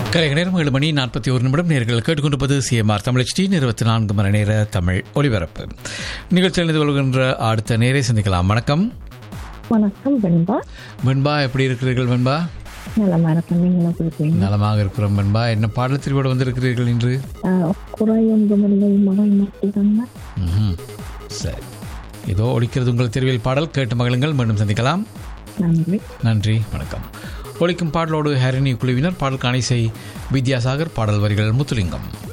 கலைக நேரம் ஏழு மணி நாற்பத்தி ஒரு நிமிடம் நேர்கள் கேட்டுக்கொண்டிருப்பது சிஎம்ஆர் தமிழ் டி இருபத்தி நான்கு மணி நேர தமிழ் ஒலிபரப்பு நிகழ்ச்சியில் இணைந்து கொள்கின்ற அடுத்த நேரை சந்திக்கலாம் வணக்கம் வணக்கம் வெண்பா வெண்பா எப்படி இருக்கிறீர்கள் வெண்பா நலமா இருக்கேன் நீங்களும் கொடுப்பீங்க நலமாக இருக்கிறோம் வெண்பா என்ன பாடத்திற்கோடு வந்திருக்கிறீர்கள் இன்று குறையொன்று மணிகள் மகள் மட்டும்தாங்க ம்ஹும். சரி ஏதோ ஒழிக்கிறது உங்கள் தெருவில் பாடல் கேட்டு மகளுங்கள் மீண்டும் சந்திக்கலாம் நன்றி நன்றி வணக்கம் ஒழிக்கும் பாடலோடு ஹரிணி குழுவினர் பாடல் காணிசை வித்யாசாகர் பாடல் வரிகள் முத்துலிங்கம்